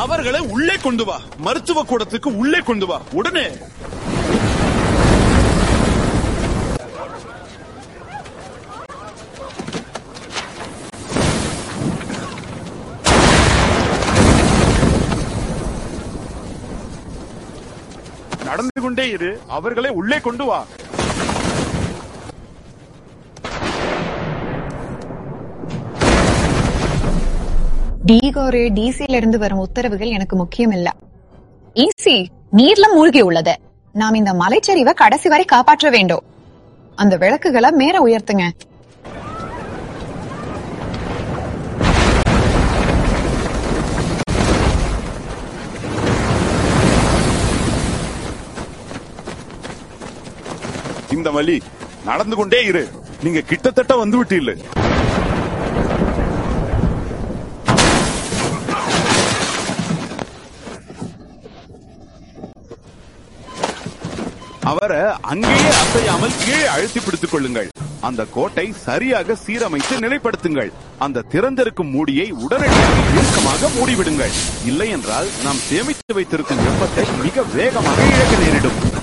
அவர்களை உள்ளே கொண்டு வா மருத்துவ கூடத்துக்கு உள்ளே கொண்டு வா உடனே நடந்து கொண்டே இரு அவர்களை உள்ளே கொண்டு வா டிகோரு டிசில இருந்து வரும் உத்தரவுகள் எனக்கு முக்கியம் இல்ல ஈசி நீர்ல மூழ்கி உள்ளது நாம் இந்த மலைச்சரிவை கடைசி வரை காப்பாற்ற வேண்டும் அந்த விளக்குகளை மேல உயர்த்துங்க இந்த வழி நடந்து கொண்டே இரு நீங்க கிட்டத்தட்ட வந்து விட்டீர்கள் அவரை அங்கேயே அசையாமல் கீழே அழுத்தி பிடித்துக் கொள்ளுங்கள் அந்த கோட்டை சரியாக சீரமைத்து நிலைப்படுத்துங்கள் அந்த திறந்திருக்கும் மூடியை உடனடியாக இறுக்கமாக மூடிவிடுங்கள் இல்லை என்றால் நாம் சேமித்து வைத்திருக்கும் வெப்பத்தை மிக வேகமாக இழக்க நேரிடும்